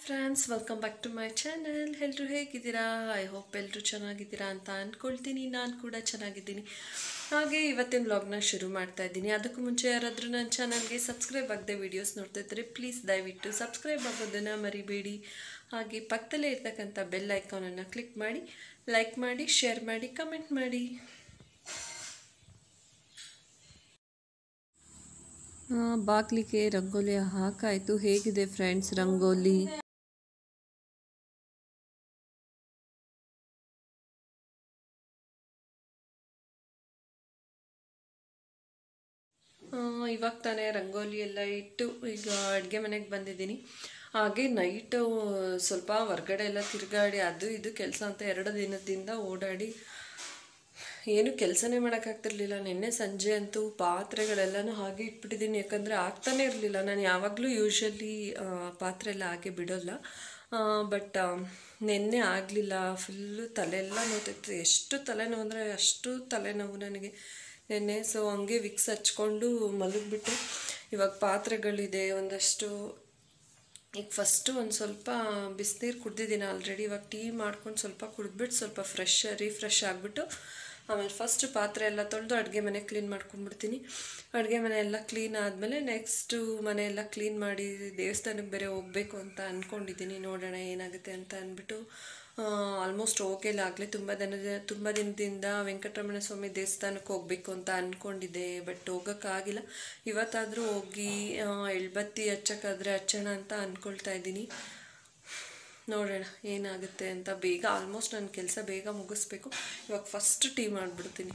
friends welcome back to my channel ಎಲ್ಲರೂ ಹೇಗಿದ್ದೀರಾ I hope ಎಲ್ಲರೂ ಚೆನ್ನಾಗಿದ್ದೀರಾ ಅಂತ ಅಂದ್ಕೊಳ್ತೀನಿ ನಾನು ಕೂಡ ಚೆನ್ನಾಗಿದ್ದೀನಿ ಹಾಗೆ ಇವತ್ತಿನ ವ್ಲಾಗ್ನ ಶುರು ಮಾಡ್ತಾ ಇದ್ದೀನಿ ಅದಕ್ಕೂ ಮುಂಚೆ ಯಾರಾದರೂ ನನ್ನ ಚಾನಲ್ಗೆ ಸಬ್ಸ್ಕ್ರೈಬ್ ಆಗದೆ ವೀಡಿಯೋಸ್ ನೋಡ್ತಾ ಇದ್ದರೆ ಪ್ಲೀಸ್ ದಯವಿಟ್ಟು ಸಬ್ಸ್ಕ್ರೈಬ್ ಆಗೋದನ್ನು ಮರಿಬೇಡಿ ಹಾಗೆ ಪಕ್ಕದಲ್ಲೇ ಇರ್ತಕ್ಕಂಥ ಬೆಲ್ ಐಕಾನನ್ನು ಕ್ಲಿಕ್ ಮಾಡಿ ಲೈಕ್ ಮಾಡಿ ಶೇರ್ ಮಾಡಿ ಕಮೆಂಟ್ ಮಾಡಿ ಬಾಗಿಲಿಗೆ ರಂಗೋಲಿ ಹಾಕಾಯಿತು ಹೇಗಿದೆ ಫ್ರೆಂಡ್ಸ್ ರಂಗೋಲಿ ಆ, ಇವಾಗ ತಾನೇ ರಂಗೋಲಿ ಎಲ್ಲ ಇಟ್ಟು ಈಗ ಅಡುಗೆ ಮನೆಗೆ ಬಂದಿದ್ದೀನಿ ಹಾಗೆ ನೈಟು ಸ್ವಲ್ಪ ಹೊರ್ಗಡೆ ಎಲ್ಲ ತಿರುಗಾಡಿ ಅದು ಇದು ಕೆಲಸ ಅಂತ ಎರಡು ದಿನದಿಂದ ಓಡಾಡಿ ಏನು ಕೆಲಸನೇ ಮಾಡೋಕ್ಕಾಗ್ತಿರ್ಲಿಲ್ಲ ನಿನ್ನೆ ಸಂಜೆ ಅಂತೂ ಪಾತ್ರೆಗಳೆಲ್ಲನೂ ಹಾಗೆ ಇಟ್ಬಿಟ್ಟಿದ್ದೀನಿ ಯಾಕಂದರೆ ಆಗ್ತಾನೆ ಇರಲಿಲ್ಲ ನಾನು ಯಾವಾಗಲೂ ಯೂಶ್ವಲಿ ಪಾತ್ರೆ ಎಲ್ಲ ಹಾಗೆ ಬಿಡೋಲ್ಲ ಬಟ್ ನಿನ್ನೆ ಆಗಲಿಲ್ಲ ಫುಲ್ಲು ತಲೆಯೆಲ್ಲ ನೋವ್ತಿತ್ತು ಎಷ್ಟು ತಲೆನೋವು ಅಂದರೆ ಅಷ್ಟು ತಲೆನೋವು ನನಗೆ ನಿನ್ನೆ ಸೊ ಹಂಗೆ ವಿಕ್ಸ್ ಹಚ್ಕೊಂಡು ಮಲಗಿಬಿಟ್ಟು ಇವಾಗ ಪಾತ್ರೆಗಳಿದೆ ಒಂದಷ್ಟು ಈಗ ಫಸ್ಟು ಒಂದು ಸ್ವಲ್ಪ ಬಿಸಿನೀರು ಕುಡ್ದಿದ್ದೀನಿ ಆಲ್ರೆಡಿ ಇವಾಗ ಟೀ ಮಾಡ್ಕೊಂಡು ಸ್ವಲ್ಪ ಕುಡಿದ್ಬಿಟ್ಟು ಸ್ವಲ್ಪ ಫ್ರೆಶ್ ರೀಫ್ರೆಶ್ ಆಗಿಬಿಟ್ಟು ಆಮೇಲೆ ಫಸ್ಟ್ ಪಾತ್ರೆ ಎಲ್ಲ ತೊಳೆದು ಅಡುಗೆ ಮನೆ ಕ್ಲೀನ್ ಮಾಡ್ಕೊಂಡ್ಬಿಡ್ತೀನಿ ಅಡುಗೆ ಮನೆ ಎಲ್ಲ ಕ್ಲೀನ್ ಆದಮೇಲೆ ನೆಕ್ಸ್ಟು ಮನೆ ಎಲ್ಲ ಕ್ಲೀನ್ ಮಾಡಿ ದೇವಸ್ಥಾನಕ್ಕೆ ಬೇರೆ ಹೋಗಬೇಕು ಅಂತ ಅಂದ್ಕೊಂಡಿದ್ದೀನಿ ನೋಡೋಣ ಏನಾಗುತ್ತೆ ಅಂತ ಅಂದ್ಬಿಟ್ಟು ಆಲ್ಮೋಸ್ಟ್ ಹೋಗಿಲ್ಲ ಆಗಲೇ ತುಂಬ ದಿನದ ತುಂಬ ದಿನದಿಂದ ವೆಂಕಟರಮಣ ಸ್ವಾಮಿ ದೇವಸ್ಥಾನಕ್ಕೆ ಹೋಗಬೇಕು ಅಂತ ಅಂದ್ಕೊಂಡಿದ್ದೆ ಬಟ್ ಹೋಗೋಕ್ಕಾಗಿಲ್ಲ ಇವತ್ತಾದರೂ ಹೋಗಿ ಆ, ಎಳ್ಬತ್ತಿ ಹಚ್ಚಕ್ಕಾದ್ರೆ ಹಚ್ಚೋಣ ಅಂತ ಅಂದ್ಕೊಳ್ತಾ ಇದ್ದೀನಿ ನೋಡೋಣ ಏನಾಗುತ್ತೆ ಅಂತ ಬೇಗ ಆಲ್ಮೋಸ್ಟ್ ನನ್ನ ಕೆಲಸ ಬೇಗ ಮುಗಿಸ್ಬೇಕು ಇವಾಗ ಫಸ್ಟ್ ಟೀ ಮಾಡಿಬಿಡ್ತೀನಿ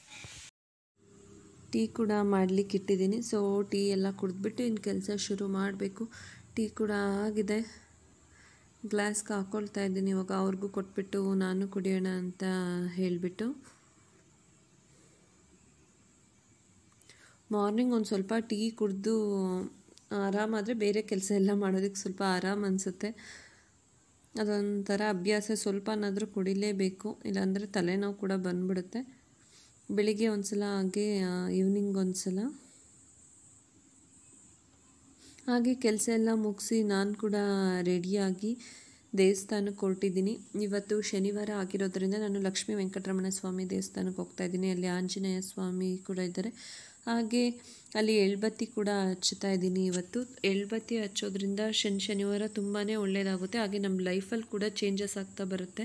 ಟೀ ಕೂಡ ಮಾಡ್ಲಿಕ್ಕೆ ಇಟ್ಟಿದ್ದೀನಿ ಸೊ ಟೀ ಎಲ್ಲ ಕುಡಿದ್ಬಿಟ್ಟು ಇನ್ನು ಕೆಲಸ ಶುರು ಮಾಡಬೇಕು ಟೀ ಕೂಡ ಆಗಿದೆ ಗ್ಲಾಸ್ಗೆ ಹಾಕ್ಕೊಳ್ತಾ ಇದ್ದೀನಿ ಇವಾಗ ಅವ್ರಿಗೂ ಕೊಟ್ಬಿಟ್ಟು ನಾನು ಕುಡಿಯೋಣ ಅಂತ ಹೇಳಿಬಿಟ್ಟು ಮಾರ್ನಿಂಗ್ ಒಂದು ಸ್ವಲ್ಪ ಟೀ ಕುಡಿದು ಆರಾಮಾದರೆ ಬೇರೆ ಕೆಲಸ ಎಲ್ಲ ಮಾಡೋದಕ್ಕೆ ಸ್ವಲ್ಪ ಆರಾಮ್ ಅನಿಸುತ್ತೆ ಅದೊಂಥರ ಅಭ್ಯಾಸ ಸ್ವಲ್ಪನಾದರೂ ಕುಡಿಲೇಬೇಕು ಇಲ್ಲಾಂದರೆ ತಲೆನೋವು ಕೂಡ ಬಂದ್ಬಿಡುತ್ತೆ ಬೆಳಿಗ್ಗೆ ಒಂದು ಸಲ ಹಾಗೆ ಈವ್ನಿಂಗ್ ಒಂದು ಸಲ ಹಾಗೆ ಕೆಲಸ ಎಲ್ಲ ಮುಗಿಸಿ ನಾನು ಕೂಡ ರೆಡಿಯಾಗಿ ದೇವಸ್ಥಾನಕ್ಕೆ ಹೊರಟಿದ್ದೀನಿ ಇವತ್ತು ಶನಿವಾರ ಆಗಿರೋದ್ರಿಂದ ನಾನು ಲಕ್ಷ್ಮೀ ವೆಂಕಟರಮಣ ಸ್ವಾಮಿ ದೇವಸ್ಥಾನಕ್ಕೆ ಹೋಗ್ತಾ ಇದ್ದೀನಿ ಅಲ್ಲಿ ಆಂಜನೇಯ ಸ್ವಾಮಿ ಕೂಡ ಇದ್ದಾರೆ ಹಾಗೆ ಅಲ್ಲಿ ಎಳ್ಬತ್ತಿ ಕೂಡ ಹಚ್ತಾ ಇದ್ದೀನಿ ಇವತ್ತು ಎಳ್ಬತ್ತಿ ಹಚ್ಚೋದ್ರಿಂದ ಶನಿ ಶನಿವಾರ ತುಂಬಾ ಒಳ್ಳೆಯದಾಗುತ್ತೆ ಹಾಗೆ ನಮ್ಮ ಲೈಫಲ್ಲಿ ಕೂಡ ಚೇಂಜಸ್ ಆಗ್ತಾ ಬರುತ್ತೆ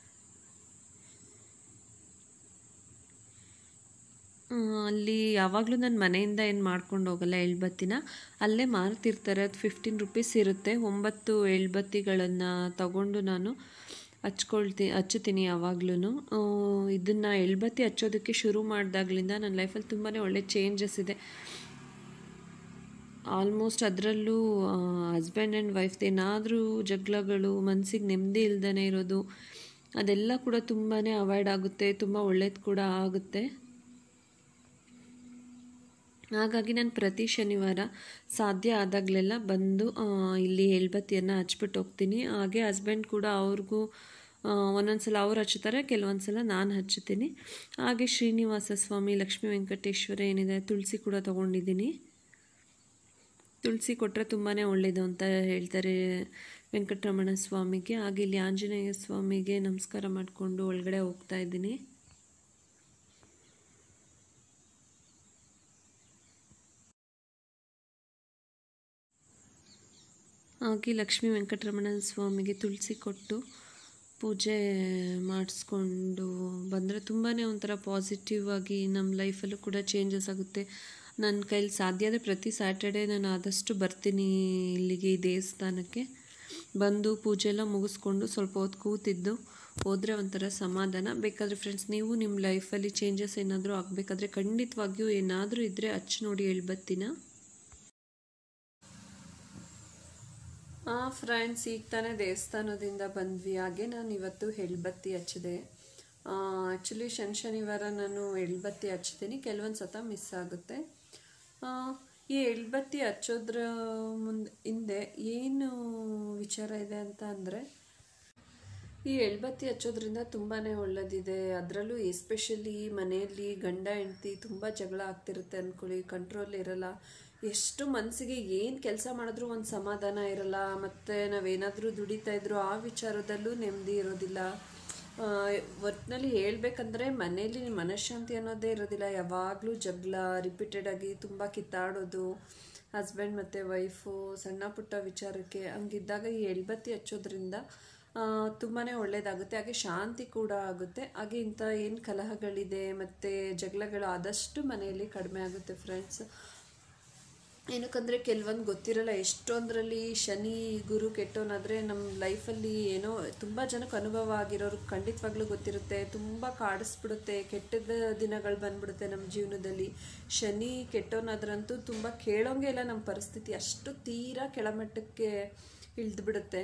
ಆ, ಅಲ್ಲಿ ಯಾವಾಗಲೂ ನಾನು ಮನೆಯಿಂದ ಏನು ಮಾಡ್ಕೊಂಡು ಹೋಗಲ್ಲ ಎಳ್ಬತ್ತಿನ ಅಲ್ಲೇ ಮಾರ್ತಿರ್ತಾರೆ ಅದು ಫಿಫ್ಟೀನ್ ರುಪೀಸ್ ಇರುತ್ತೆ ಒಂಬತ್ತು ಎಳ್ಬತ್ತಿಗಳನ್ನು ತಗೊಂಡು ನಾನು ಹಚ್ಕೊಳ್ತಿ ಹಚ್ಚುತ್ತೀನಿ ಯಾವಾಗ್ಲೂ ಇದನ್ನು ಎಳ್ಬತ್ತಿ ಹಚ್ಚೋದಕ್ಕೆ ಶುರು ಮಾಡಿದಾಗ್ಲಿಂದ ನನ್ನ ಲೈಫಲ್ಲಿ ತುಂಬಾ ಒಳ್ಳೆ ಚೇಂಜಸ್ ಇದೆ ಆಲ್ಮೋಸ್ಟ್ ಅದರಲ್ಲೂ ಹಸ್ಬೆಂಡ್ ಆ್ಯಂಡ್ ವೈಫ್ದು ಏನಾದರೂ ಜಗಳಗಳು ಮನಸ್ಸಿಗೆ ನೆಮ್ಮದಿ ಇಲ್ದೇ ಇರೋದು ಅದೆಲ್ಲ ಕೂಡ ತುಂಬಾ ಅವಾಯ್ಡ್ ಆಗುತ್ತೆ ತುಂಬ ಒಳ್ಳೇದು ಕೂಡ ಆಗುತ್ತೆ ಹಾಗಾಗಿ ನಾನು ಪ್ರತಿ ಶನಿವಾರ ಸಾಧ್ಯ ಆದಾಗಲೆಲ್ಲ ಬಂದು ಆ, ಇಲ್ಲಿ ಎಳ್ಬತ್ತಿಯನ್ನು ಹಚ್ಬಿಟ್ಟು ಹೋಗ್ತೀನಿ ಹಾಗೆ ಹಸ್ಬೆಂಡ್ ಕೂಡ ಅವ್ರಿಗೂ ಒಂದೊಂದು ಸಲ ಅವ್ರು ಹಚ್ಚುತ್ತಾರೆ ಕೆಲವೊಂದು ಸಲ ನಾನು ಹಚ್ಚುತ್ತೀನಿ ಹಾಗೆ ಶ್ರೀನಿವಾಸ ಸ್ವಾಮಿ ಲಕ್ಷ್ಮೀ ವೆಂಕಟೇಶ್ವರ ಏನಿದೆ ತುಳಸಿ ಕೂಡ ತೊಗೊಂಡಿದ್ದೀನಿ ತುಳಸಿ ಕೊಟ್ಟರೆ ತುಂಬಾ ಒಳ್ಳೆಯದು ಅಂತ ಹೇಳ್ತಾರೆ ವೆಂಕಟರಮಣ ಸ್ವಾಮಿಗೆ ಹಾಗೆ ಇಲ್ಲಿ ಆಂಜನೇಯ ಸ್ವಾಮಿಗೆ ನಮಸ್ಕಾರ ಮಾಡಿಕೊಂಡು ಒಳಗಡೆ ಹೋಗ್ತಾ ಇದ್ದೀನಿ ಹಾಗೆ ಲಕ್ಷ್ಮೀ ವೆಂಕಟರಮಣ ಸ್ವಾಮಿಗೆ ತುಳಸಿ ಕೊಟ್ಟು ಪೂಜೆ ಮಾಡಿಸ್ಕೊಂಡು ಬಂದರೆ ತುಂಬಾ ಒಂಥರ ಪಾಸಿಟಿವ್ ಆಗಿ ನಮ್ಮ ಲೈಫಲ್ಲೂ ಕೂಡ ಚೇಂಜಸ್ ಆಗುತ್ತೆ ನನ್ನ ಕೈಲಿ ಸಾಧ್ಯ ಆದರೆ ಪ್ರತಿ ಸ್ಯಾಟರ್ಡೇ ನಾನು ಆದಷ್ಟು ಬರ್ತೀನಿ ಇಲ್ಲಿಗೆ ಈ ದೇವಸ್ಥಾನಕ್ಕೆ ಬಂದು ಪೂಜೆ ಎಲ್ಲ ಮುಗಿಸ್ಕೊಂಡು ಸ್ವಲ್ಪ ಹೊತ್ತು ಕೂತಿದ್ದು ಹೋದರೆ ಒಂಥರ ಸಮಾಧಾನ ಬೇಕಾದರೆ ಫ್ರೆಂಡ್ಸ್ ನೀವು ನಿಮ್ಮ ಲೈಫಲ್ಲಿ ಚೇಂಜಸ್ ಏನಾದರೂ ಆಗಬೇಕಾದ್ರೆ ಖಂಡಿತವಾಗಿಯೂ ಏನಾದರೂ ಇದ್ದರೆ ಹಚ್ಚಿ ನೋಡಿ ಹೇಳ್ಬತ್ತೀನ ಹಾಂ ಫ್ರೆಂಡ್ಸ್ ಈಗ ತಾನೇ ದೇವಸ್ಥಾನದಿಂದ ಬಂದ್ವಿ ಹಾಗೆ ನಾನು ಇವತ್ತು ಎಳ್ಬತ್ತಿ ಹಚ್ಚಿದೆ ಆ್ಯಕ್ಚುಲಿ ಶನಿ ಶನಿವಾರ ನಾನು ಎಳ್ಬತ್ತಿ ಹಚ್ತೀನಿ ಕೆಲವೊಂದು ಸತ ಮಿಸ್ ಆಗುತ್ತೆ ಆ, ಈ ಎಳ್ಬತ್ತಿ ಹಚ್ಚೋದ್ರ ಮುಂದೆ ಹಿಂದೆ ಏನು ವಿಚಾರ ಇದೆ ಅಂತ ಅಂದರೆ ಈ ಎಳ್ಬತ್ತಿ ಹಚ್ಚೋದ್ರಿಂದ ತುಂಬಾ ಒಳ್ಳೆದಿದೆ ಅದರಲ್ಲೂ ಎಸ್ಪೆಷಲಿ ಮನೆಯಲ್ಲಿ ಗಂಡ ಹೆಂಡ್ತಿ ತುಂಬ ಜಗಳ ಆಗ್ತಿರುತ್ತೆ ಅಂದ್ಕೊಳ್ಳಿ ಕಂಟ್ರೋಲ್ ಇರಲ್ಲ ಎಷ್ಟು ಮನಸ್ಸಿಗೆ ಏನು ಕೆಲಸ ಮಾಡಿದ್ರೂ ಒಂದು ಸಮಾಧಾನ ಇರಲ್ಲ ಮತ್ತು ನಾವೇನಾದರೂ ದುಡಿತಾ ಇದ್ರು ಆ ವಿಚಾರದಲ್ಲೂ ನೆಮ್ಮದಿ ಇರೋದಿಲ್ಲ ಒಟ್ಟಿನಲ್ಲಿ ಹೇಳಬೇಕಂದ್ರೆ ಮನೇಲಿ ಮನಃಶಾಂತಿ ಅನ್ನೋದೇ ಇರೋದಿಲ್ಲ ಯಾವಾಗಲೂ ಜಗಳ ರಿಪೀಟೆಡ್ ಆಗಿ ತುಂಬ ಕಿತ್ತಾಡೋದು ಹಸ್ಬೆಂಡ್ ಮತ್ತು ವೈಫು ಸಣ್ಣ ಪುಟ್ಟ ವಿಚಾರಕ್ಕೆ ಹಂಗಿದ್ದಾಗ ಈ ಎಳ್ಬತ್ತಿ ಹಚ್ಚೋದ್ರಿಂದ ತುಂಬಾ ಒಳ್ಳೆಯದಾಗುತ್ತೆ ಹಾಗೆ ಶಾಂತಿ ಕೂಡ ಆಗುತ್ತೆ ಹಾಗೆ ಇಂಥ ಏನು ಕಲಹಗಳಿದೆ ಮತ್ತು ಜಗಳಗಳು ಆದಷ್ಟು ಮನೆಯಲ್ಲಿ ಕಡಿಮೆ ಆಗುತ್ತೆ ಫ್ರೆಂಡ್ಸ್ ಏನಕ್ಕಂದರೆ ಕೆಲವೊಂದು ಗೊತ್ತಿರಲ್ಲ ಎಷ್ಟೊಂದರಲ್ಲಿ ಶನಿ ಗುರು ಕೆಟ್ಟೋನಾದರೆ ನಮ್ಮ ಲೈಫಲ್ಲಿ ಏನೋ ತುಂಬ ಜನಕ್ಕೆ ಅನುಭವ ಆಗಿರೋರು ಖಂಡಿತವಾಗ್ಲೂ ಗೊತ್ತಿರುತ್ತೆ ತುಂಬ ಕಾಡಿಸ್ಬಿಡುತ್ತೆ ಕೆಟ್ಟದ ದಿನಗಳು ಬಂದ್ಬಿಡುತ್ತೆ ನಮ್ಮ ಜೀವನದಲ್ಲಿ ಶನಿ ಕೆಟ್ಟೋನಾದ್ರಂತೂ ತುಂಬ ಕೇಳೋಂಗೆ ಇಲ್ಲ ನಮ್ಮ ಪರಿಸ್ಥಿತಿ ಅಷ್ಟು ತೀರಾ ಕೆಳಮಟ್ಟಕ್ಕೆ ಇಳಿದ್ಬಿಡುತ್ತೆ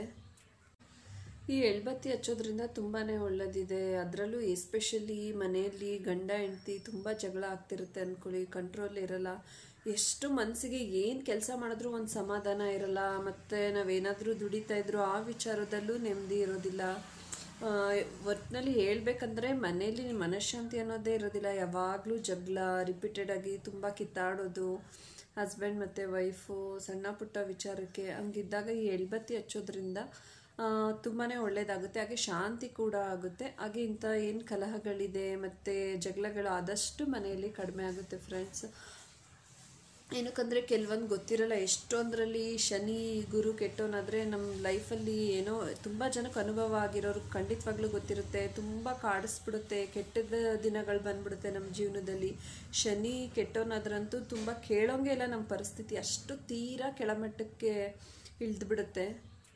ಈ ಎಳ್ಬತ್ತಿ ಹಚ್ಚೋದ್ರಿಂದ ತುಂಬಾ ಒಳ್ಳೆದಿದೆ ಅದರಲ್ಲೂ ಎಸ್ಪೆಷಲಿ ಮನೆಯಲ್ಲಿ ಗಂಡ ಹೆಂಡ್ತಿ ತುಂಬ ಜಗಳ ಆಗ್ತಿರುತ್ತೆ ಅಂದ್ಕೊಳ್ಳಿ ಕಂಟ್ರೋಲ್ ಇರಲ್ಲ ಎಷ್ಟು ಮನಸ್ಸಿಗೆ ಏನು ಕೆಲಸ ಮಾಡಿದ್ರೂ ಒಂದು ಸಮಾಧಾನ ಇರಲ್ಲ ಮತ್ತು ನಾವೇನಾದರೂ ದುಡಿತಾ ಇದ್ರು ಆ ವಿಚಾರದಲ್ಲೂ ನೆಮ್ಮದಿ ಇರೋದಿಲ್ಲ ಒಟ್ಟಿನಲ್ಲಿ ಹೇಳಬೇಕಂದ್ರೆ ಮನೇಲಿ ಮನಃಶಾಂತಿ ಅನ್ನೋದೇ ಇರೋದಿಲ್ಲ ಯಾವಾಗಲೂ ಜಗಳ ರಿಪೀಟೆಡ್ ಆಗಿ ತುಂಬ ಕಿತ್ತಾಡೋದು ಹಸ್ಬೆಂಡ್ ಮತ್ತು ವೈಫು ಸಣ್ಣ ಪುಟ್ಟ ವಿಚಾರಕ್ಕೆ ಹಂಗಿದ್ದಾಗ ಈ ಎಳ್ಬತ್ತಿ ಹಚ್ಚೋದ್ರಿಂದ ತುಂಬಾ ಒಳ್ಳೆಯದಾಗುತ್ತೆ ಹಾಗೆ ಶಾಂತಿ ಕೂಡ ಆಗುತ್ತೆ ಹಾಗೆ ಇಂಥ ಏನು ಕಲಹಗಳಿದೆ ಮತ್ತು ಜಗಳಗಳು ಆದಷ್ಟು ಮನೆಯಲ್ಲಿ ಕಡಿಮೆ ಆಗುತ್ತೆ ಫ್ರೆಂಡ್ಸ್ ಏನಕ್ಕಂದರೆ ಕೆಲವೊಂದು ಗೊತ್ತಿರಲ್ಲ ಎಷ್ಟೊಂದರಲ್ಲಿ ಶನಿ ಗುರು ಕೆಟ್ಟೋನಾದರೆ ನಮ್ಮ ಲೈಫಲ್ಲಿ ಏನೋ ತುಂಬ ಜನಕ್ಕೆ ಅನುಭವ ಆಗಿರೋರು ಖಂಡಿತವಾಗ್ಲೂ ಗೊತ್ತಿರುತ್ತೆ ತುಂಬ ಕಾಡಿಸ್ಬಿಡುತ್ತೆ ಕೆಟ್ಟದ ದಿನಗಳು ಬಂದ್ಬಿಡುತ್ತೆ ನಮ್ಮ ಜೀವನದಲ್ಲಿ ಶನಿ ಕೆಟ್ಟೋನಾದ್ರಂತೂ ತುಂಬ ಕೇಳೋಂಗೆ ಇಲ್ಲ ನಮ್ಮ ಪರಿಸ್ಥಿತಿ ಅಷ್ಟು ತೀರಾ ಕೆಳಮಟ್ಟಕ್ಕೆ ಇಳಿದ್ಬಿಡುತ್ತೆ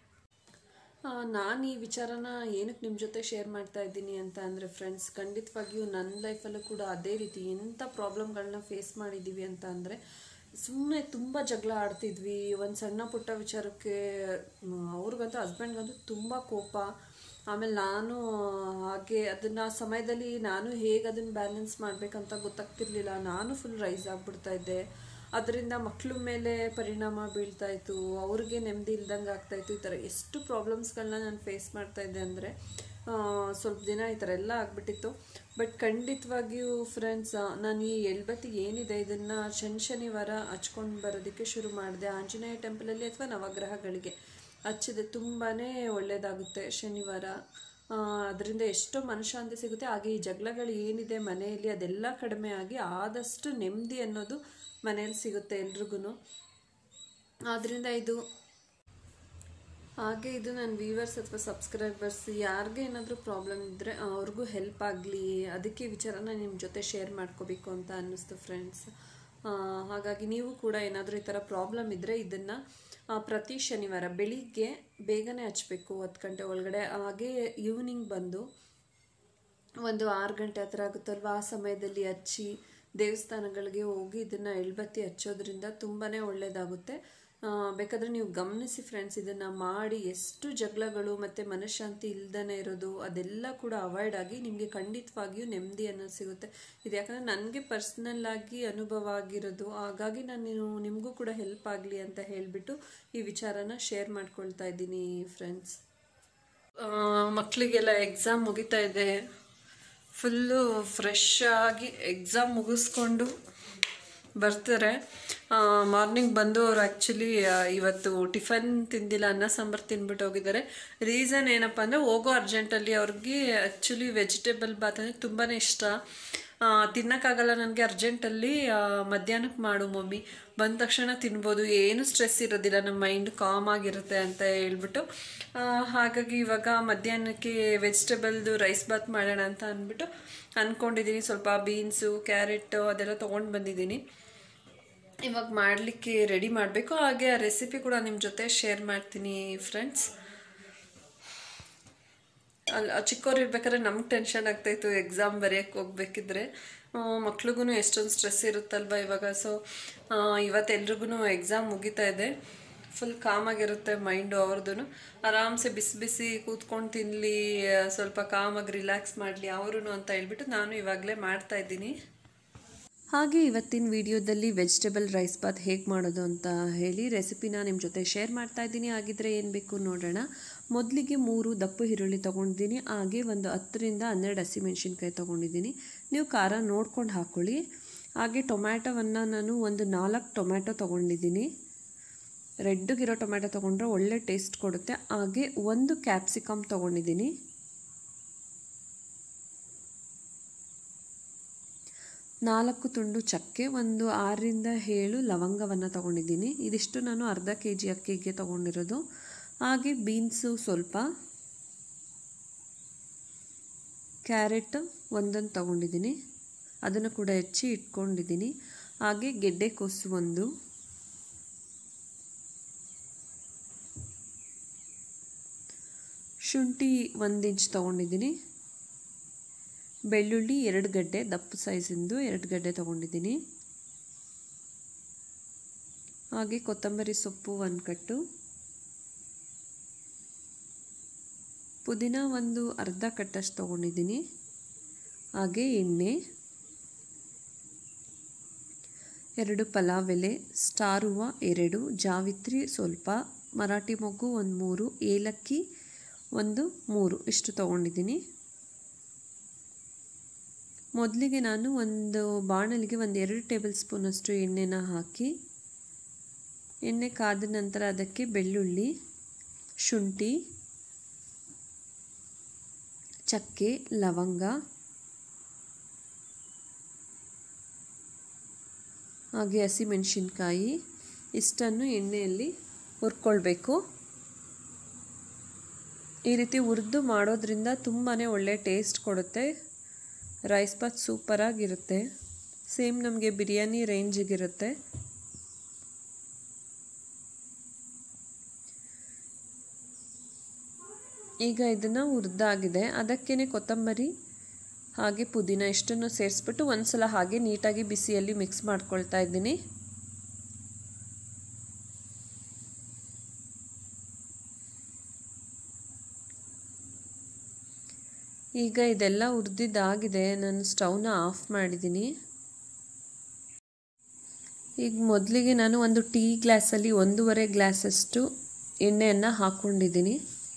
ನಾನು ಈ ವಿಚಾರನ ಏನಕ್ಕೆ ನಿಮ್ಮ ಜೊತೆ ಶೇರ್ ಮಾಡ್ತಾ ಇದ್ದೀನಿ ಅಂತ ಅಂದರೆ ಫ್ರೆಂಡ್ಸ್ ಖಂಡಿತವಾಗಿಯೂ ನನ್ನ ಲೈಫಲ್ಲೂ ಕೂಡ ಅದೇ ರೀತಿ ಎಂಥ ಪ್ರಾಬ್ಲಮ್ಗಳನ್ನ ಫೇಸ್ ಮಾಡಿದ್ದೀವಿ ಅಂತ ಅಂದರೆ ಸುಮ್ಮನೆ ತುಂಬ ಜಗಳ ಆಡ್ತಿದ್ವಿ ಒಂದು ಸಣ್ಣ ಪುಟ್ಟ ವಿಚಾರಕ್ಕೆ ಅವ್ರಿಗಂತೂ ಹಸ್ಬೆಂಡ್ಗಂತೂ ತುಂಬ ಕೋಪ ಆಮೇಲೆ ನಾನು ಹಾಗೆ ಅದನ್ನು ಆ ಸಮಯದಲ್ಲಿ ನಾನು ಹೇಗೆ ಅದನ್ನು ಬ್ಯಾಲೆನ್ಸ್ ಮಾಡಬೇಕಂತ ಗೊತ್ತಾಗ್ತಿರ್ಲಿಲ್ಲ ನಾನು ಫುಲ್ ರೈಸ್ ಆಗಿಬಿಡ್ತಾ ಇದ್ದೆ ಅದರಿಂದ ಮಕ್ಕಳ ಮೇಲೆ ಪರಿಣಾಮ ಬೀಳ್ತಾ ಇತ್ತು ಅವ್ರಿಗೆ ನೆಮ್ಮದಿ ಇಲ್ದಂಗೆ ಆಗ್ತಾಯಿತ್ತು ಈ ಥರ ಎಷ್ಟು ಪ್ರಾಬ್ಲಮ್ಸ್ಗಳನ್ನ ನಾನು ಫೇಸ್ ಮಾಡ್ತಾ ಇದ್ದೆ ಅಂದರೆ ಸ್ವಲ್ಪ ದಿನ ಈ ಥರ ಎಲ್ಲ ಆಗಿಬಿಟ್ಟಿತ್ತು ಬಟ್ ಖಂಡಿತವಾಗಿಯೂ ಫ್ರೆಂಡ್ಸ್ ನಾನು ಈ ಎಳ್ಬತ್ತಿ ಏನಿದೆ ಇದನ್ನು ಶನಿ ಶನಿವಾರ ಹಚ್ಕೊಂಡು ಬರೋದಕ್ಕೆ ಶುರು ಮಾಡಿದೆ ಆಂಜನೇಯ ಟೆಂಪಲಲ್ಲಿ ಅಥವಾ ನವಗ್ರಹಗಳಿಗೆ ಹಚ್ಚಿದೆ ತುಂಬಾ ಒಳ್ಳೆಯದಾಗುತ್ತೆ ಶನಿವಾರ ಅದರಿಂದ ಎಷ್ಟೋ ಮನಃಶಾಂತಿ ಸಿಗುತ್ತೆ ಹಾಗೆ ಈ ಜಗಳಗಳು ಏನಿದೆ ಮನೆಯಲ್ಲಿ ಅದೆಲ್ಲ ಕಡಿಮೆ ಆಗಿ ಆದಷ್ಟು ನೆಮ್ಮದಿ ಅನ್ನೋದು ಮನೇಲಿ ಸಿಗುತ್ತೆ ಎಲ್ರಿಗೂ ಆದ್ದರಿಂದ ಇದು ಹಾಗೆ ಇದು ನನ್ನ ವ್ಯೂವರ್ಸ್ ಅಥವಾ ಸಬ್ಸ್ಕ್ರೈಬರ್ಸ್ ಯಾರಿಗೆ ಏನಾದರೂ ಪ್ರಾಬ್ಲಮ್ ಇದ್ದರೆ ಅವ್ರಿಗೂ ಹೆಲ್ಪ್ ಆಗಲಿ ಅದಕ್ಕೆ ಈ ವಿಚಾರನ ನಿಮ್ಮ ಜೊತೆ ಶೇರ್ ಮಾಡ್ಕೋಬೇಕು ಅಂತ ಅನ್ನಿಸ್ತು ಫ್ರೆಂಡ್ಸ್ ಹಾಗಾಗಿ ನೀವು ಕೂಡ ಏನಾದರೂ ಈ ಥರ ಪ್ರಾಬ್ಲಮ್ ಇದ್ದರೆ ಇದನ್ನು ಪ್ರತಿ ಶನಿವಾರ ಬೆಳಿಗ್ಗೆ ಬೇಗನೆ ಹಚ್ಚಬೇಕು ಹತ್ತು ಗಂಟೆ ಒಳಗಡೆ ಹಾಗೆ ಈವ್ನಿಂಗ್ ಬಂದು ಒಂದು ಆರು ಗಂಟೆ ಹತ್ರ ಆಗುತ್ತಲ್ವ ಆ ಸಮಯದಲ್ಲಿ ಹಚ್ಚಿ ದೇವಸ್ಥಾನಗಳಿಗೆ ಹೋಗಿ ಇದನ್ನು ಎಳ್ಬತ್ತಿ ಹಚ್ಚೋದ್ರಿಂದ ತುಂಬಾ ಒಳ್ಳೆಯದಾಗುತ್ತೆ ಬೇಕಾದರೆ ನೀವು ಗಮನಿಸಿ ಫ್ರೆಂಡ್ಸ್ ಇದನ್ನು ಮಾಡಿ ಎಷ್ಟು ಜಗಳಗಳು ಮತ್ತು ಮನಃಶಾಂತಿ ಇಲ್ದೇ ಇರೋದು ಅದೆಲ್ಲ ಕೂಡ ಅವಾಯ್ಡ್ ಆಗಿ ನಿಮಗೆ ಖಂಡಿತವಾಗಿಯೂ ನೆಮ್ಮದಿ ಅನ್ನೋದು ಸಿಗುತ್ತೆ ಇದು ಯಾಕಂದರೆ ನನಗೆ ಪರ್ಸ್ನಲ್ಲಾಗಿ ಅನುಭವ ಆಗಿರೋದು ಹಾಗಾಗಿ ನಾನು ನಿಮಗೂ ಕೂಡ ಹೆಲ್ಪ್ ಆಗಲಿ ಅಂತ ಹೇಳಿಬಿಟ್ಟು ಈ ವಿಚಾರನ ಶೇರ್ ಮಾಡ್ಕೊಳ್ತಾ ಇದ್ದೀನಿ ಫ್ರೆಂಡ್ಸ್ ಮಕ್ಕಳಿಗೆಲ್ಲ ಎಕ್ಸಾಮ್ ಮುಗಿತಾ ಇದೆ ಫುಲ್ಲು ಫ್ರೆಶ್ ಆಗಿ ಎಕ್ಸಾಮ್ ಮುಗಿಸ್ಕೊಂಡು ಬರ್ತಾರೆ ಮಾರ್ನಿಂಗ್ ಬಂದು ಅವ್ರು ಆ್ಯಕ್ಚುಲಿ ಇವತ್ತು ಟಿಫನ್ ತಿಂದಿಲ್ಲ ಅನ್ನ ಸಾಂಬಾರು ತಿಂದ್ಬಿಟ್ಟು ಹೋಗಿದ್ದಾರೆ ರೀಸನ್ ಏನಪ್ಪ ಅಂದರೆ ಹೋಗೋ ಅರ್ಜೆಂಟಲ್ಲಿ ಅವ್ರಿಗೆ ಆ್ಯಕ್ಚುಲಿ ವೆಜಿಟೇಬಲ್ ಬಾತ್ ಅಂದರೆ ತುಂಬಾ ಇಷ್ಟ ತಿನ್ನೋಕ್ಕಾಗಲ್ಲ ನನಗೆ ಅರ್ಜೆಂಟಲ್ಲಿ ಮಧ್ಯಾಹ್ನಕ್ಕೆ ಮಾಡು ಮಮ್ಮಿ ಬಂದ ತಕ್ಷಣ ತಿನ್ಬೋದು ಏನು ಸ್ಟ್ರೆಸ್ ಇರೋದಿಲ್ಲ ನಮ್ಮ ಮೈಂಡ್ ಕಾಮ್ ಆಗಿರುತ್ತೆ ಅಂತ ಹೇಳ್ಬಿಟ್ಟು ಹಾಗಾಗಿ ಇವಾಗ ಮಧ್ಯಾಹ್ನಕ್ಕೆ ವೆಜಿಟೇಬಲ್ದು ರೈಸ್ ಬಾತ್ ಮಾಡೋಣ ಅಂತ ಅಂದ್ಬಿಟ್ಟು ಅಂದ್ಕೊಂಡಿದ್ದೀನಿ ಸ್ವಲ್ಪ ಬೀನ್ಸು ಕ್ಯಾರೆಟು ಅದೆಲ್ಲ ತೊಗೊಂಡು ಬಂದಿದ್ದೀನಿ ಇವಾಗ ಮಾಡಲಿಕ್ಕೆ ರೆಡಿ ಮಾಡಬೇಕು ಹಾಗೆ ಆ ರೆಸಿಪಿ ಕೂಡ ನಿಮ್ಮ ಜೊತೆ ಶೇರ್ ಮಾಡ್ತೀನಿ ಫ್ರೆಂಡ್ಸ್ ಅಲ್ಲಿ ಚಿಕ್ಕವ್ರು ಇರ್ಬೇಕಾದ್ರೆ ನಮ್ಗೆ ಟೆನ್ಷನ್ ಆಗ್ತಾಯಿತ್ತು ಎಕ್ಸಾಮ್ ಬರೆಯೋಕ್ಕೆ ಹೋಗ್ಬೇಕಿದ್ರೆ ಮಕ್ಳಿಗೂ ಎಷ್ಟೊಂದು ಸ್ಟ್ರೆಸ್ ಇರುತ್ತಲ್ವ ಇವಾಗ ಸೊ ಇವತ್ತೆಲ್ರಿಗೂ ಎಕ್ಸಾಮ್ ಮುಗಿತಾ ಇದೆ ಫುಲ್ ಕಾಮಾಗಿರುತ್ತೆ ಮೈಂಡು ಅವ್ರದ್ದು ಆರಾಮ್ಸೆ ಬಿಸಿ ಬಿಸಿ ಕೂತ್ಕೊಂಡು ತಿನ್ನಲಿ ಸ್ವಲ್ಪ ಕಾಮಾಗಿ ರಿಲ್ಯಾಕ್ಸ್ ಮಾಡಲಿ ಅವರು ಅಂತ ಹೇಳ್ಬಿಟ್ಟು ನಾನು ಇವಾಗಲೇ ಮಾಡ್ತಾ ಇದ್ದೀನಿ ಹಾಗೆ ಇವತ್ತಿನ ವಿಡಿಯೋದಲ್ಲಿ ವೆಜಿಟೇಬಲ್ ರೈಸ್ ಬಾತ್ ಹೇಗೆ ಮಾಡೋದು ಅಂತ ಹೇಳಿ ರೆಸಿಪಿನ ನಿಮ್ಮ ಜೊತೆ ಶೇರ್ ಮಾಡ್ತಾ ಇದ್ದೀನಿ ಹಾಗಿದ್ರೆ ಏನು ಬೇಕು ನೋಡೋಣ ಮೊದಲಿಗೆ ಮೂರು ದಪ್ಪು ಈರುಳ್ಳಿ ತೊಗೊಂಡಿದ್ದೀನಿ ಹಾಗೆ ಒಂದು ಹತ್ತರಿಂದ ಹನ್ನೆರಡು ಹಸಿಮೆಣ್ಸಿನ್ಕಾಯಿ ತೊಗೊಂಡಿದ್ದೀನಿ ನೀವು ಖಾರ ನೋಡ್ಕೊಂಡು ಹಾಕ್ಕೊಳ್ಳಿ ಹಾಗೆ ಟೊಮ್ಯಾಟೊವನ್ನು ನಾನು ಒಂದು ನಾಲ್ಕು ಟೊಮ್ಯಾಟೊ ತೊಗೊಂಡಿದ್ದೀನಿ ರೆಡ್ಗಿರೋ ಟೊಮ್ಯಾಟೊ ತೊಗೊಂಡ್ರೆ ಒಳ್ಳೆ ಟೇಸ್ಟ್ ಕೊಡುತ್ತೆ ಹಾಗೆ ಒಂದು ಕ್ಯಾಪ್ಸಿಕಮ್ ತೊಗೊಂಡಿದ್ದೀನಿ ನಾಲ್ಕು ತುಂಡು ಚಕ್ಕೆ ಒಂದು ಆರರಿಂದ ಏಳು ಲವಂಗವನ್ನು ತೊಗೊಂಡಿದ್ದೀನಿ ಇದಿಷ್ಟು ನಾನು ಅರ್ಧ ಕೆ ಜಿ ಅಕ್ಕಿಗೆ ತೊಗೊಂಡಿರೋದು ಹಾಗೆ ಬೀನ್ಸು ಸ್ವಲ್ಪ ಕ್ಯಾರೆಟ್ ಒಂದೊಂದು ತೊಗೊಂಡಿದ್ದೀನಿ ಅದನ್ನು ಕೂಡ ಹೆಚ್ಚಿ ಇಟ್ಕೊಂಡಿದ್ದೀನಿ ಹಾಗೆ ಗೆಡ್ಡೆಕೋಸು ಒಂದು ಶುಂಠಿ ಒಂದು ಇಂಚ್ ತೊಗೊಂಡಿದ್ದೀನಿ ಬೆಳ್ಳುಳ್ಳಿ ಎರಡು ಗಡ್ಡೆ ದಪ್ಪ ಸೈಜಿಂದು ಎರಡು ಗಡ್ಡೆ ತೊಗೊಂಡಿದ್ದೀನಿ ಹಾಗೆ ಕೊತ್ತಂಬರಿ ಸೊಪ್ಪು ಒಂದು ಕಟ್ಟು ಪುದೀನ ಒಂದು ಅರ್ಧ ಕಟ್ಟಷ್ಟು ತೊಗೊಂಡಿದ್ದೀನಿ ಹಾಗೆ ಎಣ್ಣೆ ಎರಡು ಪಲಾವ್ ಎಲೆ ಸ್ಟಾರ್ ಹೂವು ಎರಡು ಜಾವಿತ್ರಿ ಸ್ವಲ್ಪ ಮರಾಠಿ ಮೊಗ್ಗು ಒಂದು ಮೂರು ಏಲಕ್ಕಿ ಒಂದು ಮೂರು ಇಷ್ಟು ತೊಗೊಂಡಿದ್ದೀನಿ ಮೊದಲಿಗೆ ನಾನು ಒಂದು ಬಾಣಲಿಗೆ ಒಂದು ಎರಡು ಟೇಬಲ್ ಸ್ಪೂನಷ್ಟು ಎಣ್ಣೆನ ಹಾಕಿ ಎಣ್ಣೆ ಕಾದ ನಂತರ ಅದಕ್ಕೆ ಬೆಳ್ಳುಳ್ಳಿ ಶುಂಠಿ ಚಕ್ಕೆ ಲವಂಗ ಹಾಗೆ ಹಸಿಮೆಣಸಿನ್ಕಾಯಿ ಇಷ್ಟನ್ನು ಎಣ್ಣೆಯಲ್ಲಿ ಹುರ್ಕೊಳ್ಬೇಕು ಈ ರೀತಿ ಹುರಿದು ಮಾಡೋದ್ರಿಂದ ತುಂಬಾ ಒಳ್ಳೆ ಟೇಸ್ಟ್ ಕೊಡುತ್ತೆ ರೈಸ್ ಬಾತ್ ಸೂಪರಾಗಿರುತ್ತೆ ಸೇಮ್ ನಮಗೆ ಬಿರಿಯಾನಿ ರೇಂಜಿಗಿರುತ್ತೆ ಈಗ ಇದನ್ನು ಹುರಿದಾಗಿದೆ ಅದಕ್ಕೇ ಕೊತ್ತಂಬರಿ ಹಾಗೆ ಪುದೀನ ಇಷ್ಟನ್ನು ಸೇರಿಸ್ಬಿಟ್ಟು ಒಂದ್ಸಲ ಹಾಗೆ ನೀಟಾಗಿ ಬಿಸಿಯಲ್ಲಿ ಮಿಕ್ಸ್ ಮಾಡ್ಕೊಳ್ತಾ ಇದ್ದೀನಿ ಈಗ ಇದೆಲ್ಲ ಹುರಿದಿದ್ದಾಗಿದೆ ನಾನು ಸ್ಟವ್ನ ಆಫ್ ಮಾಡಿದ್ದೀನಿ ಈಗ ಮೊದಲಿಗೆ ನಾನು ಒಂದು ಟೀ ಗ್ಲಾಸಲ್ಲಿ ಒಂದೂವರೆ ಗ್ಲಾಸಷ್ಟು ಎಣ್ಣೆಯನ್ನು ಹಾಕ್ಕೊಂಡಿದ್ದೀನಿ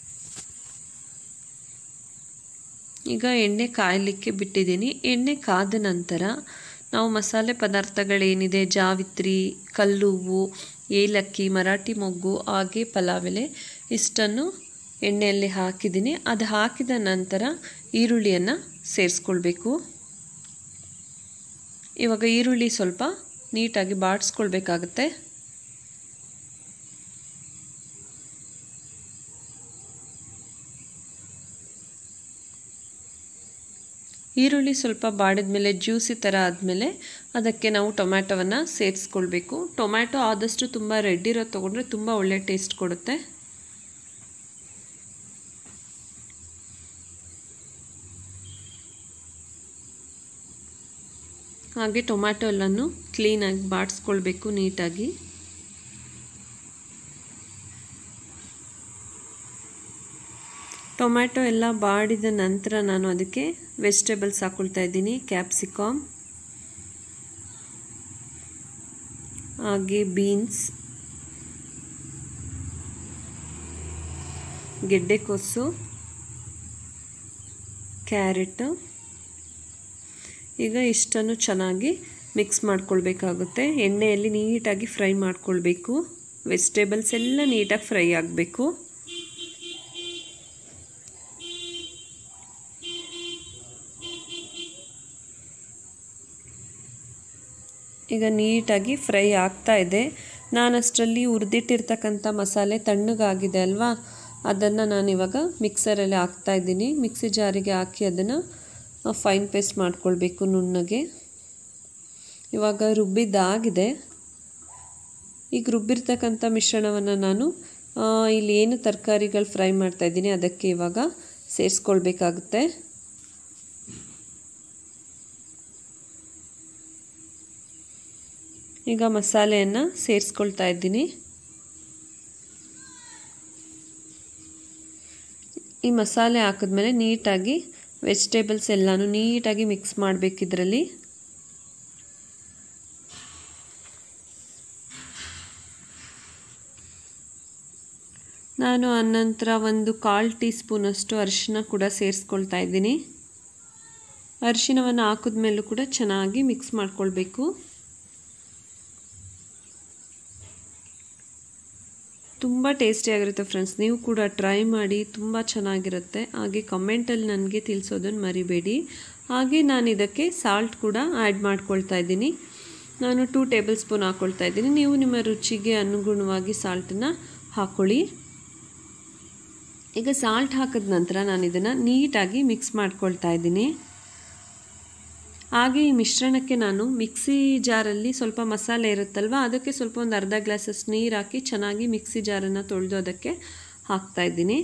ಈಗ ಎಣ್ಣೆ ಕಾಯಲಿಕ್ಕೆ ಬಿಟ್ಟಿದ್ದೀನಿ ಎಣ್ಣೆ ಕಾದ ನಂತರ ನಾವು ಮಸಾಲೆ ಪದಾರ್ಥಗಳೇನಿದೆ ಜಾವಿತ್ರಿ ಕಲ್ಲುವ್ವು ಏಲಕ್ಕಿ ಮರಾಠಿ ಮೊಗ್ಗು ಹಾಗೆ ಪಲಾವ್ ಎಲೆ ಇಷ್ಟನ್ನು ಎಣ್ಣೆಯಲ್ಲಿ ಹಾಕಿದ್ದೀನಿ ಅದು ಹಾಕಿದ ನಂತರ ಈರುಳ್ಳಿಯನ್ನು ಸೇರಿಸ್ಕೊಳ್ಬೇಕು ಇವಾಗ ಈರುಳ್ಳಿ ಸ್ವಲ್ಪ ನೀಟಾಗಿ ಬಾಡಿಸ್ಕೊಳ್ಬೇಕಾಗತ್ತೆ ಈರುಳ್ಳಿ ಸ್ವಲ್ಪ ಬಾಡಿದ ಮೇಲೆ ಜ್ಯೂಸಿ ಥರ ಆದಮೇಲೆ ಅದಕ್ಕೆ ನಾವು ಟೊಮ್ಯಾಟೊವನ್ನು ಸೇರಿಸ್ಕೊಳ್ಬೇಕು ಟೊಮ್ಯಾಟೊ ಆದಷ್ಟು ತುಂಬ ರೆಡ್ ಇರೋದು ತೊಗೊಂಡ್ರೆ ತುಂಬ ಒಳ್ಳೆ ಟೇಸ್ಟ್ ಕೊಡುತ್ತೆ ಹಾಗೆ ಟೊಮ್ಯಾಟೊ ಎಲ್ಲನೂ ಕ್ಲೀನಾಗಿ ಬಾಡಿಸ್ಕೊಳ್ಬೇಕು ನೀಟಾಗಿ ಟೊಮ್ಯಾಟೊ ಎಲ್ಲ ಬಾಡಿದ ನಂತರ ನಾನು ಅದಕ್ಕೆ ವೆಜಿಟೇಬಲ್ಸ್ ಹಾಕ್ಕೊಳ್ತಾ ಇದ್ದೀನಿ ಕ್ಯಾಪ್ಸಿಕಾಮ್ ಹಾಗೆ ಬೀನ್ಸ್ ಗೆಡ್ಡೆಕೋಸು ಕ್ಯಾರೆಟು ಈಗ ಇಷ್ಟನ್ನು ಚೆನ್ನಾಗಿ ಮಿಕ್ಸ್ ಮಾಡ್ಕೊಳ್ಬೇಕಾಗುತ್ತೆ ಎಣ್ಣೆಯಲ್ಲಿ ನೀಟಾಗಿ ಫ್ರೈ ಮಾಡ್ಕೊಳ್ಬೇಕು ವೆಜಿಟೇಬಲ್ಸ್ ಎಲ್ಲ ನೀಟಾಗಿ ಫ್ರೈ ಆಗಬೇಕು ಈಗ ನೀಟಾಗಿ ಫ್ರೈ ಆಗ್ತಾ ಇದೆ ನಾನು ಅಷ್ಟರಲ್ಲಿ ಹುರಿದಿಟ್ಟಿರ್ತಕ್ಕಂಥ ಮಸಾಲೆ ತಣ್ಣಗಾಗಿದೆ ಅಲ್ವಾ ಅದನ್ನು ನಾನು ಇವಾಗ ಮಿಕ್ಸರಲ್ಲಿ ಹಾಕ್ತಾ ಇದ್ದೀನಿ ಮಿಕ್ಸಿ ಜಾರಿಗೆ ಹಾಕಿ ಅದನ್ನು ಫೈನ್ ಪೇಸ್ಟ್ ಮಾಡ್ಕೊಳ್ಬೇಕು ನುಣ್ಣಗೆ ಇವಾಗ ರುಬ್ಬಿದ್ದಾಗಿದೆ ಈಗ ರುಬ್ಬಿರ್ತಕ್ಕಂಥ ಮಿಶ್ರಣವನ್ನು ನಾನು ಇಲ್ಲಿ ಏನು ತರಕಾರಿಗಳು ಫ್ರೈ ಮಾಡ್ತಾಯಿದ್ದೀನಿ ಅದಕ್ಕೆ ಇವಾಗ ಸೇರಿಸ್ಕೊಳ್ಬೇಕಾಗುತ್ತೆ ಈಗ ಮಸಾಲೆಯನ್ನು ಸೇರಿಸ್ಕೊಳ್ತಾ ಇದ್ದೀನಿ ಈ ಮಸಾಲೆ ಹಾಕಿದ್ಮೇಲೆ ನೀಟಾಗಿ ವೆಜಿಟೇಬಲ್ಸ್ ಎಲ್ಲನೂ ನೀಟಾಗಿ ಮಿಕ್ಸ್ ಮಾಡಬೇಕಿದ್ರಲ್ಲಿ ನಾನು ಆನಂತರ ಒಂದು ಕಾಲು ಟೀ ಸ್ಪೂನಷ್ಟು ಅರಿಶಿನ ಕೂಡ ಸೇರಿಸ್ಕೊಳ್ತಾ ಇದ್ದೀನಿ ಅರಿಶಿನವನ್ನು ಹಾಕಿದ್ಮೇಲೂ ಕೂಡ ಚೆನ್ನಾಗಿ ಮಿಕ್ಸ್ ಮಾಡ್ಕೊಳ್ಬೇಕು ತುಂಬ ಟೇಸ್ಟಿಯಾಗಿರುತ್ತೆ ಫ್ರೆಂಡ್ಸ್ ನೀವು ಕೂಡ ಟ್ರೈ ಮಾಡಿ ತುಂಬ ಚೆನ್ನಾಗಿರುತ್ತೆ ಹಾಗೆ ಕಮೆಂಟಲ್ಲಿ ನನಗೆ ತಿಳಿಸೋದನ್ನು ಮರಿಬೇಡಿ ಹಾಗೆ ನಾನು ಇದಕ್ಕೆ ಸಾಲ್ಟ್ ಕೂಡ ಆ್ಯಡ್ ಮಾಡ್ಕೊಳ್ತಾ ಇದ್ದೀನಿ ನಾನು ಟೂ ಟೇಬಲ್ ಸ್ಪೂನ್ ಹಾಕ್ಕೊಳ್ತಾ ಇದ್ದೀನಿ ನೀವು ನಿಮ್ಮ ರುಚಿಗೆ ಅನುಗುಣವಾಗಿ ಸಾಲ್ಟನ್ನು ಹಾಕ್ಕೊಳ್ಳಿ ಈಗ ಸಾಲ್ಟ್ ಹಾಕಿದ ನಂತರ ನಾನು ಇದನ್ನು ನೀಟಾಗಿ ಮಿಕ್ಸ್ ಮಾಡ್ಕೊಳ್ತಾ ಇದ್ದೀನಿ ಹಾಗೆ ಈ ಮಿಶ್ರಣಕ್ಕೆ ನಾನು ಮಿಕ್ಸಿ ಜಾರಲ್ಲಿ ಸ್ವಲ್ಪ ಮಸಾಲೆ ಇರುತ್ತಲ್ವ ಅದಕ್ಕೆ ಸ್ವಲ್ಪ ಒಂದು ಅರ್ಧ ಗ್ಲಾಸಷ್ಟು ನೀರು ಹಾಕಿ ಚೆನ್ನಾಗಿ ಮಿಕ್ಸಿ ಜಾರನ್ನು ತೊಳೆದು ಅದಕ್ಕೆ ಹಾಕ್ತಾ ಇದ್ದೀನಿ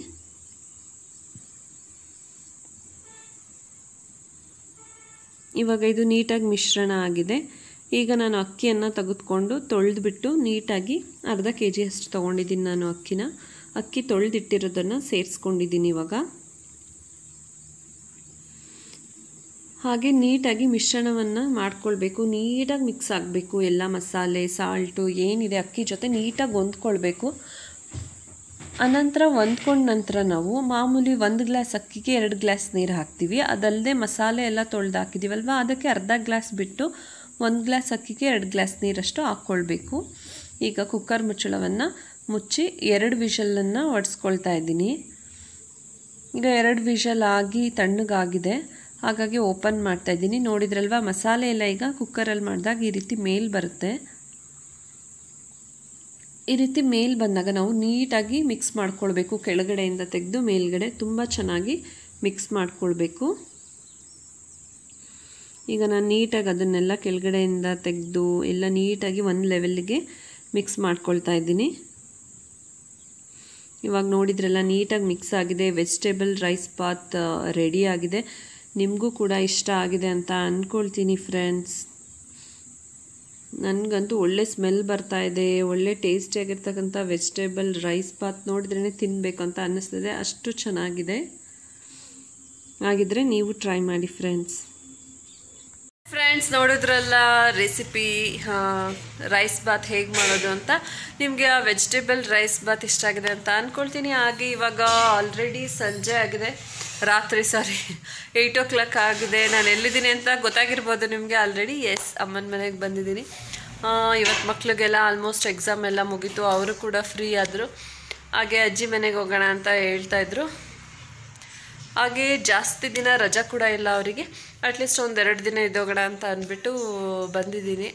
ಇವಾಗ ಇದು ನೀಟಾಗಿ ಮಿಶ್ರಣ ಆಗಿದೆ ಈಗ ನಾನು ಅಕ್ಕಿಯನ್ನು ತೆಗೆದುಕೊಂಡು ತೊಳೆದ್ಬಿಟ್ಟು ನೀಟಾಗಿ ಅರ್ಧ ಕೆ ಜಿಯಷ್ಟು ತೊಗೊಂಡಿದ್ದೀನಿ ನಾನು ಅಕ್ಕಿನ ಅಕ್ಕಿ ತೊಳೆದಿಟ್ಟಿರೋದನ್ನು ಸೇರಿಸ್ಕೊಂಡಿದ್ದೀನಿ ಇವಾಗ ಹಾಗೆ ನೀಟಾಗಿ ಮಿಶ್ರಣವನ್ನು ಮಾಡ್ಕೊಳ್ಬೇಕು ನೀಟಾಗಿ ಮಿಕ್ಸ್ ಆಗಬೇಕು ಎಲ್ಲ ಮಸಾಲೆ ಸಾಲ್ಟು ಏನಿದೆ ಅಕ್ಕಿ ಜೊತೆ ನೀಟಾಗಿ ಹೊಂದ್ಕೊಳ್ಬೇಕು ಅನಂತರ ಹೊಂದ್ಕೊಂಡ ನಂತರ ನಾವು ಮಾಮೂಲಿ ಒಂದು ಗ್ಲಾಸ್ ಅಕ್ಕಿಗೆ ಎರಡು ಗ್ಲಾಸ್ ನೀರು ಹಾಕ್ತೀವಿ ಅದಲ್ಲದೆ ಮಸಾಲೆ ಎಲ್ಲ ತೊಳೆದು ಹಾಕಿದ್ದೀವಲ್ವ ಅದಕ್ಕೆ ಅರ್ಧ ಗ್ಲಾಸ್ ಬಿಟ್ಟು ಒಂದು ಗ್ಲಾಸ್ ಅಕ್ಕಿಗೆ ಎರಡು ಗ್ಲಾಸ್ ನೀರಷ್ಟು ಹಾಕ್ಕೊಳ್ಬೇಕು ಈಗ ಕುಕ್ಕರ್ ಮುಚ್ಚಳವನ್ನು ಮುಚ್ಚಿ ಎರಡು ವಿಷಲನ್ನು ಒಡಿಸ್ಕೊಳ್ತಾ ಇದ್ದೀನಿ ಈಗ ಎರಡು ವಿಷಲ್ ಆಗಿ ತಣ್ಣಗಾಗಿದೆ ಹಾಗಾಗಿ ಓಪನ್ ಮಾಡ್ತಾ ಇದ್ದೀನಿ ನೋಡಿದ್ರಲ್ವ ಮಸಾಲೆ ಎಲ್ಲ ಈಗ ಕುಕ್ಕರಲ್ಲಿ ಮಾಡಿದಾಗ ಈ ರೀತಿ ಮೇಲ್ ಬರುತ್ತೆ ಈ ರೀತಿ ಮೇಲ್ ಬಂದಾಗ ನಾವು ನೀಟಾಗಿ ಮಿಕ್ಸ್ ಮಾಡ್ಕೊಳ್ಬೇಕು ಕೆಳಗಡೆಯಿಂದ ತೆಗೆದು ಮೇಲ್ಗಡೆ ತುಂಬ ಚೆನ್ನಾಗಿ ಮಿಕ್ಸ್ ಮಾಡ್ಕೊಳ್ಬೇಕು ಈಗ ನಾನು ನೀಟಾಗಿ ಅದನ್ನೆಲ್ಲ ಕೆಳಗಡೆಯಿಂದ ತೆಗೆದು ಎಲ್ಲ ನೀಟಾಗಿ ಒಂದು ಲೆವೆಲ್ಗೆ ಮಿಕ್ಸ್ ಮಾಡ್ಕೊಳ್ತಾ ಇದ್ದೀನಿ ಇವಾಗ ನೋಡಿದ್ರೆಲ್ಲ ನೀಟಾಗಿ ಮಿಕ್ಸ್ ಆಗಿದೆ ವೆಜಿಟೇಬಲ್ ರೈಸ್ ಬಾತ್ ರೆಡಿ ಆಗಿದೆ ನಿಮಗೂ ಕೂಡ ಇಷ್ಟ ಆಗಿದೆ ಅಂತ ಅಂದ್ಕೊಳ್ತೀನಿ ಫ್ರೆಂಡ್ಸ್ ನನಗಂತೂ ಒಳ್ಳೆ ಸ್ಮೆಲ್ ಬರ್ತಾ ಇದೆ ಒಳ್ಳೆ ಟೇಸ್ಟಿಯಾಗಿರ್ತಕ್ಕಂಥ ವೆಜಿಟೇಬಲ್ ರೈಸ್ ಬಾತ್ ನೋಡಿದ್ರೇ ತಿನ್ನಬೇಕು ಅಂತ ಅನ್ನಿಸ್ತದೆ ಅಷ್ಟು ಚೆನ್ನಾಗಿದೆ ಹಾಗಿದ್ರೆ ನೀವು ಟ್ರೈ ಮಾಡಿ ಫ್ರೆಂಡ್ಸ್ ಫ್ರೆಂಡ್ಸ್ ನೋಡಿದ್ರಲ್ಲ ರೆಸಿಪಿ ರೈಸ್ ಬಾತ್ ಹೇಗೆ ಮಾಡೋದು ಅಂತ ನಿಮಗೆ ಆ ವೆಜಿಟೇಬಲ್ ರೈಸ್ ಬಾತ್ ಇಷ್ಟ ಆಗಿದೆ ಅಂತ ಅಂದ್ಕೊಳ್ತೀನಿ ಹಾಗೆ ಇವಾಗ ಆಲ್ರೆಡಿ ಸಂಜೆ ಆಗಿದೆ ರಾತ್ರಿ ಸಾರಿ ಏಯ್ಟ್ ಓ ಕ್ಲಾಕ್ ಆಗಿದೆ ನಾನು ಎಲ್ಲಿದ್ದೀನಿ ಅಂತ ಗೊತ್ತಾಗಿರ್ಬೋದು ನಿಮಗೆ ಆಲ್ರೆಡಿ ಎಸ್ ಅಮ್ಮನ ಮನೆಗೆ ಬಂದಿದ್ದೀನಿ ಇವತ್ತು ಮಕ್ಳಿಗೆಲ್ಲ ಆಲ್ಮೋಸ್ಟ್ ಎಕ್ಸಾಮ್ ಎಲ್ಲ ಮುಗೀತು ಅವರು ಕೂಡ ಫ್ರೀ ಆದರು ಹಾಗೆ ಅಜ್ಜಿ ಮನೆಗೆ ಹೋಗೋಣ ಅಂತ ಹೇಳ್ತಾಯಿದ್ರು ಹಾಗೆ ಜಾಸ್ತಿ ದಿನ ರಜಾ ಕೂಡ ಇಲ್ಲ ಅವರಿಗೆ ಅಟ್ಲೀಸ್ಟ್ ಒಂದು ಎರಡು ದಿನ ಇದ್ದೋಗೋಣ ಅಂತ ಅಂದ್ಬಿಟ್ಟು ಬಂದಿದ್ದೀನಿ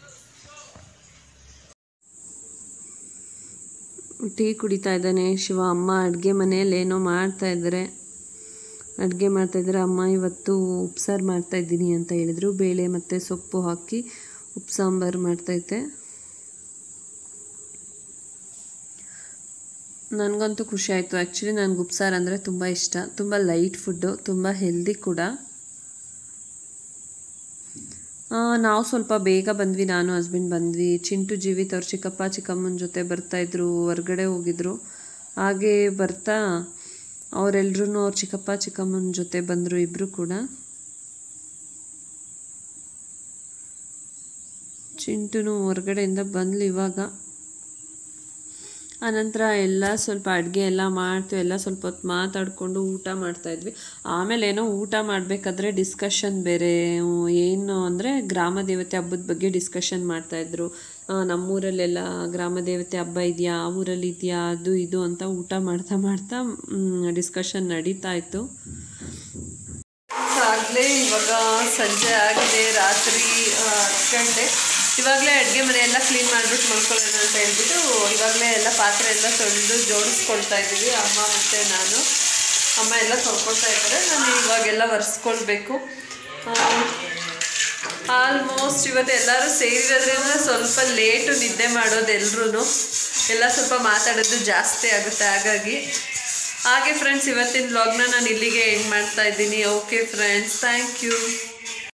ಟೀ ಕುಡಿತಾ ಇದ್ದಾನೆ ಶಿವ ಅಮ್ಮ ಅಡುಗೆ ಮನೆಯಲ್ಲಿ ಏನೋ ಮಾಡ್ತಾ ಇದ್ದಾರೆ ಅಡುಗೆ ಮಾಡ್ತಾಯಿದ್ರೆ ಅಮ್ಮ ಇವತ್ತು ಉಪ್ಸಾರು ಮಾಡ್ತಾಯಿದ್ದೀನಿ ಅಂತ ಹೇಳಿದರು ಬೇಳೆ ಮತ್ತು ಸೊಪ್ಪು ಹಾಕಿ ಉಪ್ಪು ಸಾಂಬಾರು ಮಾಡ್ತೈತೆ ನನಗಂತೂ ಖುಷಿ ಆಯಿತು ಆ್ಯಕ್ಚುಲಿ ನನಗೆ ಉಪ್ಸಾರು ಅಂದರೆ ತುಂಬ ಇಷ್ಟ ತುಂಬ ಲೈಟ್ ಫುಡ್ಡು ತುಂಬ ಹೆಲ್ದಿ ಕೂಡ ನಾವು ಸ್ವಲ್ಪ ಬೇಗ ಬಂದ್ವಿ ನಾನು ಹಸ್ಬೆಂಡ್ ಬಂದ್ವಿ ಚಿಂಟು ಜೀವಿತ್ ಅವ್ರ ಚಿಕ್ಕಪ್ಪ ಚಿಕ್ಕಮ್ಮನ ಜೊತೆ ಬರ್ತಾಯಿದ್ರು ಹೊರ್ಗಡೆ ಹೋಗಿದ್ರು ಹಾಗೆ ಬರ್ತಾ ಅವರೆಲ್ಲರೂ ಅವ್ರ ಚಿಕ್ಕಪ್ಪ ಚಿಕ್ಕಮ್ಮನ ಜೊತೆ ಬಂದರು ಇಬ್ಬರು ಕೂಡ ಚಿಂಟುನು ಹೊರಗಡೆಯಿಂದ ಬಂದ್ಲು ಇವಾಗ ಆನಂತರ ಎಲ್ಲ ಸ್ವಲ್ಪ ಅಡುಗೆ ಎಲ್ಲ ಮಾಡ್ತು ಎಲ್ಲ ಸ್ವಲ್ಪ ಹೊತ್ತು ಮಾತಾಡಿಕೊಂಡು ಊಟ ಮಾಡ್ತಾಯಿದ್ವಿ ಆಮೇಲೆ ಏನೋ ಊಟ ಮಾಡಬೇಕಾದ್ರೆ ಡಿಸ್ಕಷನ್ ಬೇರೆ ಏನು ಅಂದರೆ ಗ್ರಾಮ ದೇವತೆ ಹಬ್ಬದ ಬಗ್ಗೆ ಡಿಸ್ಕಷನ್ ಮಾಡ್ತಾಯಿದ್ರು ನಮ್ಮೂರಲ್ಲೆಲ್ಲ ಗ್ರಾಮ ದೇವತೆ ಹಬ್ಬ ಇದೆಯಾ ಆ ಊರಲ್ಲಿ ಇದೆಯಾ ಅದು ಇದು ಅಂತ ಊಟ ಮಾಡ್ತಾ ಮಾಡ್ತಾ ಡಿಸ್ಕಷನ್ ನಡೀತಾ ಇತ್ತು ಆಗಲೇ ಇವಾಗ ಸಂಜೆ ಆಗಿದೆ ರಾತ್ರಿ ಹತ್ತು ಗಂಟೆ ಇವಾಗಲೇ ಅಡುಗೆ ಮನೆ ಎಲ್ಲ ಕ್ಲೀನ್ ಮಾಡಿಬಿಟ್ಟು ಮಲ್ಕೊಳ್ಳೋಣ ಅಂತ ಹೇಳ್ಬಿಟ್ಟು ಇವಾಗಲೇ ಎಲ್ಲ ಪಾತ್ರೆ ಎಲ್ಲ ತೊಳೆದು ಜೋಡಿಸ್ಕೊಳ್ತಾ ಇದ್ದೀವಿ ಅಮ್ಮ ಮತ್ತು ನಾನು ಅಮ್ಮ ಎಲ್ಲ ತೊಳ್ಕೊಳ್ತಾ ಇದ್ದಾರೆ ನಾನು ಇವಾಗೆಲ್ಲ ಒರೆಸ್ಕೊಳ್ಬೇಕು ಆಲ್ಮೋಸ್ಟ್ ಇವತ್ತು ಎಲ್ಲರೂ ಸೇರಿರೋದ್ರಿಂದ ಸ್ವಲ್ಪ ಲೇಟು ನಿದ್ದೆ ಮಾಡೋದು ಎಲ್ರೂ ಎಲ್ಲ ಸ್ವಲ್ಪ ಮಾತಾಡೋದು ಜಾಸ್ತಿ ಆಗುತ್ತೆ ಹಾಗಾಗಿ ಹಾಗೆ ಫ್ರೆಂಡ್ಸ್ ಇವತ್ತಿನ ವ್ಲಾಗ್ನ ನಾನು ಇಲ್ಲಿಗೆ ಎಂಡ್ ಮಾಡ್ತಾ ಇದ್ದೀನಿ ಓಕೆ ಫ್ರೆಂಡ್ಸ್ ಥ್ಯಾಂಕ್ ಯು